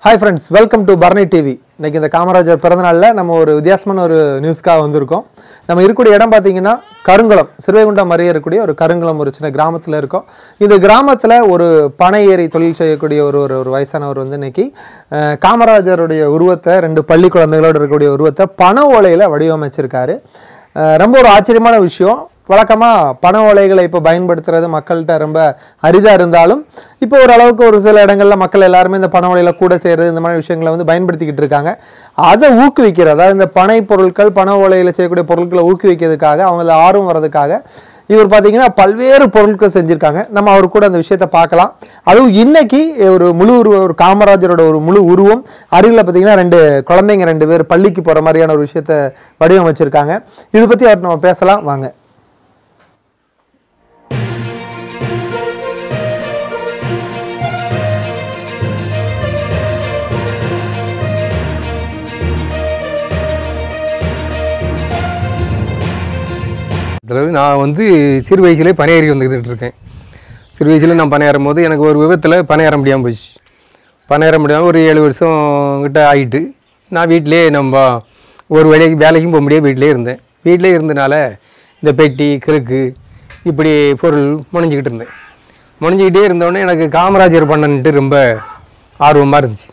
Hi friends welcome to Barni TV இன்னைக்கு இந்த காமராஜர் பிறந்தநாளில் நம்ம ஒரு வித்தியாசமான ஒரு நியூஸ்க்காக வந்திருக்கோம் நம்ம இருக்கக்கூடிய இடம் பார்த்தீங்கன்னா கருங்குளம் சிறுவைகுண்டம் அருகே இருக்கக்கூடிய ஒரு கருங்குளம் ஒரு சின்ன கிராமத்தில் இருக்கோம் இந்த கிராமத்தில் ஒரு பனை ஏறி தொழில் செய்யக்கூடிய ஒரு ஒரு ஒரு வயசானவர் வந்து இன்னைக்கு அஹ், காமராஜருடைய உருவத்தை ரெண்டு பள்ளி குழந்தைகளோடு இருக்கக்கூடிய உருவத்தை பனை ஓலையில் வடிவமைச்சிருக்காரு அஹ், ரொம்ப ஒரு ஆச்சரியமான விஷயம் வழக்கமாக பண ஓலைகளை இப்போ பயன்படுத்துறது மக்கள்கிட்ட ரொம்ப அரிதாக இருந்தாலும் இப்போ ஓரளவுக்கு ஒரு சில இடங்களில் மக்கள் எல்லாருமே இந்த பண ஓலையில் கூட செய்கிறது இந்த மாதிரி விஷயங்களை வந்து பயன்படுத்திக்கிட்டு இருக்காங்க அதை ஊக்குவிக்கிறது அதாவது இந்த பனை பொருட்கள் பண ஓலையில் செய்யக்கூடிய பொருட்களை ஊக்குவிக்கிறதுக்காக அவங்கள ஆர்வம் வர்றதுக்காக இவர் பார்த்தீங்கன்னா பல்வேறு பொருட்கள் செஞ்சுருக்காங்க நம்ம அவர் கூட அந்த விஷயத்தை பார்க்கலாம் அதுவும் இன்னைக்கு ஒரு முழு உருவ ஒரு காமராஜரோட ஒரு முழு உருவம் அருகில் பார்த்தீங்கன்னா ரெண்டு குழந்தைங்க ரெண்டு பேர் பள்ளிக்கு போகிற மாதிரியான ஒரு விஷயத்தை வடிவமைச்சிருக்காங்க இது பற்றி அவர் நம்ம பேசலாம் வாங்க அதாவது நான் வந்து சிறு வயசுலே பனையேறி வந்துக்கிட்டு இருக்கேன் சிறு வயசில் நான் பனையேறும் போது எனக்கு ஒரு விபத்தில் பனையேற முடியாமல் போச்சு பனையேற முடியாமல் ஒரு ஏழு வருஷம் கிட்ட ஆகிட்டு நான் வீட்டிலே நம்ம ஒரு வேலைக்கு வேலைக்கும் போக முடியாது வீட்டிலே இருந்தேன் வீட்டிலே இருந்தனால இந்த பெட்டி கிறுக்கு இப்படி பொருள் முனைஞ்சிக்கிட்டு இருந்தேன் முனைஞ்சிக்கிட்டே இருந்தோடனே எனக்கு காமராஜர் பண்ணன்ட்டு ரொம்ப ஆர்வமாக இருந்துச்சு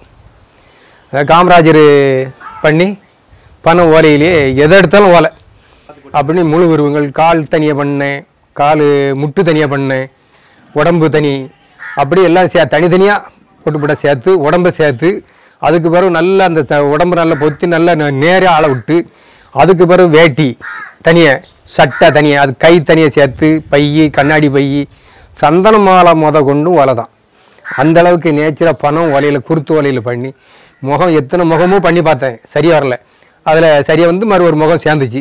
அதாவது காமராஜர் பண்ணி பணம் ஓலையிலேயே எதை எடுத்தாலும் ஓலை அப்படின்னு முழு உருவங்கள் கால் தனியாக பண்ணேன் கால் முட்டு தனியாக பண்ணேன் உடம்பு தனி அப்படி எல்லாம் சே தனித்தனியாக போட்டு போட்ட சேர்த்து உடம்பை சேர்த்து அதுக்கு பிறகு நல்லா அந்த த- உடம்பு நல்லா பொத்தி நல்லா நேராக ஆள விட்டு அதுக்கு பிறகு வேட்டி தனியாக சட்டை தனியாக அது கை தனியாக சேர்த்து பை கண்ணாடி பை சந்தன மாலை முத கொண்டும் ஓலை தான் அந்த அளவுக்கு நேச்சராக பணம் ஓலையில் குருத்து ஓலையில் பண்ணி முகம் எத்தனை முகமும் பண்ணி பார்த்தேன் சரியா வரல அதில் சரியாக வந்து மறு ஒரு முகம் சேர்ந்துச்சு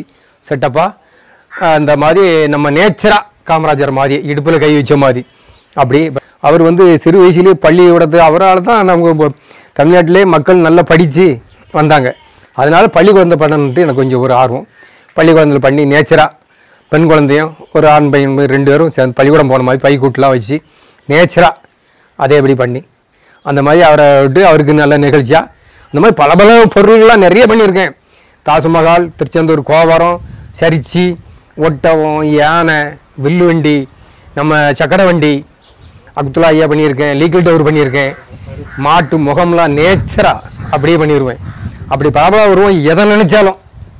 செட்டப்பாக அந்த மாதிரி நம்ம நேச்சராக காமராஜர் மாதிரி இடுப்பில் கை வச்ச மாதிரி அப்படி அவர் வந்து சிறு வயசுலேயே பள்ளியோடது அவரால் தான் நம்ம தமிழ்நாட்டிலே மக்கள் நல்லா படித்து வந்தாங்க அதனால பள்ளி குழந்தை பண்ணணுன்ட்டு எனக்கு கொஞ்சம் ஒரு ஆர்வம் பள்ளி குழந்தைல பண்ணி நேச்சராக பெண் குழந்தையும் ஒரு ஆண் பையன் ரெண்டு பேரும் சேர்ந்து பள்ளிக்கூடம் போன மாதிரி பைக்கூட்டெலாம் வச்சு நேச்சராக அதே எப்படி பண்ணி அந்த மாதிரி அவரை விட்டு அவருக்கு நல்ல நிகழ்ச்சியாக இந்த மாதிரி பல பல பொருள்கள்லாம் நிறைய பண்ணியிருக்கேன் தாசுமகால் திருச்செந்தூர் கோவரம் சரிச்சி ஒட்டகம் யானை வில்லு வண்டி நம்ம சக்கரை வண்டி அப்துல்லா ஐயா பண்ணியிருக்கேன் லீக்கல் டவர் பண்ணியிருக்கேன் மாட்டு முகம்லாம் நேச்சராக அப்படியே பண்ணிடுவேன் அப்படி பல உருவம் எதை நினைச்சாலும்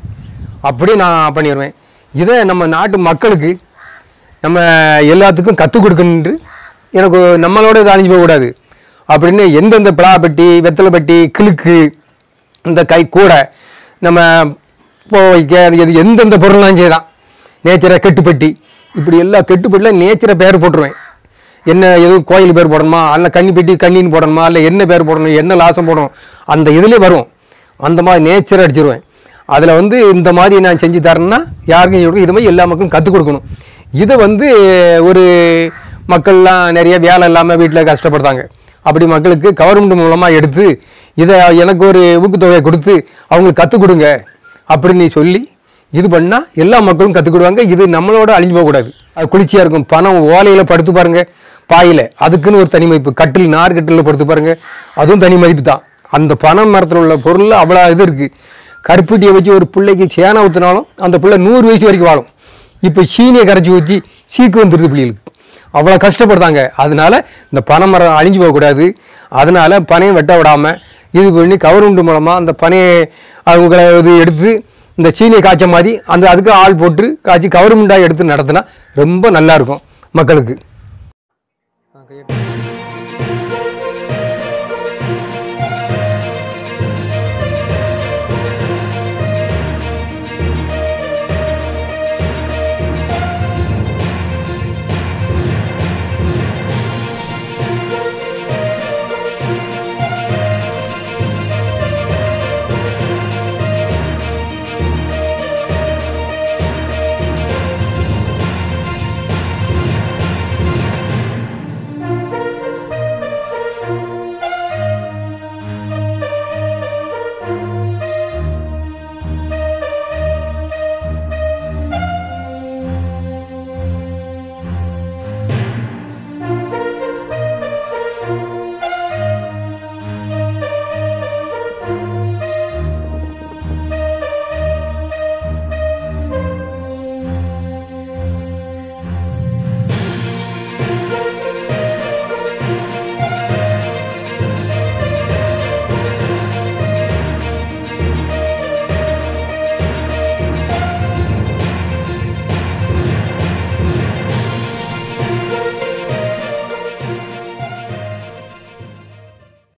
அப்படி நான் பண்ணிடுவேன் இதை நம்ம நாட்டு மக்களுக்கு நம்ம எல்லாத்துக்கும் கற்றுக் கொடுக்கணுன்ட்டு எனக்கு நம்மளோட இது அழிஞ்சு போகக்கூடாது அப்படின்னு எந்தெந்த பிளாப்பட்டி வெத்தலை பெட்டி கிழுக்கு இந்த கை கூட நம்ம போ வைக்க அது எது எந்தெந்த பொருள்லாம் செய்யலாம் நேச்சரை கெட்டுப்பட்டி இப்படி எல்லா கெட்டுப்பட்டியில் நேச்சரை பேர் போட்டுருவேன் என்ன எதுவும் கோயில் பேர் போடணுமா அல்ல கன்னி பெட்டி கண்ணின்னு போடணுமா இல்லை என்ன பேர் போடணும் என்ன லாசம் போடணும் அந்த இதுலேயே வரும் அந்த மாதிரி நேச்சரை அடிச்சிருவேன் அதில் வந்து இந்த மாதிரி நான் செஞ்சு தரேன்னா யாருக்கும் கொடுக்கும் இது மாதிரி எல்லா மக்களும் கற்றுக் கொடுக்கணும் இதை வந்து ஒரு மக்கள்லாம் நிறைய வேலை இல்லாமல் வீட்டில் கஷ்டப்படுறாங்க அப்படி மக்களுக்கு கவர்மெண்ட் மூலமாக எடுத்து இதை எனக்கு ஒரு ஊக்கத்தொகையை கொடுத்து அவங்களுக்கு கற்றுக் கொடுங்க அப்படின்னு சொல்லி இது பண்ணால் எல்லா மக்களும் கற்றுக்கிடுவாங்க இது நம்மளோட அழிஞ்சு போகக்கூடாது அது குளிர்ச்சியாக இருக்கும் பணம் ஓலையில் படுத்து பாருங்க பாயில் அதுக்குன்னு ஒரு தனி மதிப்பு கட்டில் நார் கட்டிலில் படுத்து பாருங்க அதுவும் தனி மதிப்பு தான் அந்த பனை மரத்தில் உள்ள பொருள் அவ்வளோ இது இருக்குது கருப்பட்டியை வச்சு ஒரு பிள்ளைக்கு சேனை ஊற்றினாலும் அந்த பிள்ளை நூறு வயசு வரைக்கும் வாழும் இப்போ சீனியை கரைச்சி ஊற்றி சீக்கு வந்துடுது பிள்ளைகளுக்கு அவ்வளோ கஷ்டப்படுறாங்க அதனால இந்த பனை மரம் அழிஞ்சு போகக்கூடாது அதனால பனையை வெட்ட விடாமல் இது பண்ணி கவர்மெண்ட் மூலமாக அந்த பனையை அவங்கள இது எடுத்து இந்த சீனியை காய்ச்ச மாதிரி அந்த அதுக்கு ஆள் போட்டு காய்ச்சி கவர்மெண்ட்டாக எடுத்து நடத்தினா ரொம்ப நல்லா இருக்கும் மக்களுக்கு ஆ, கையெழுத்து.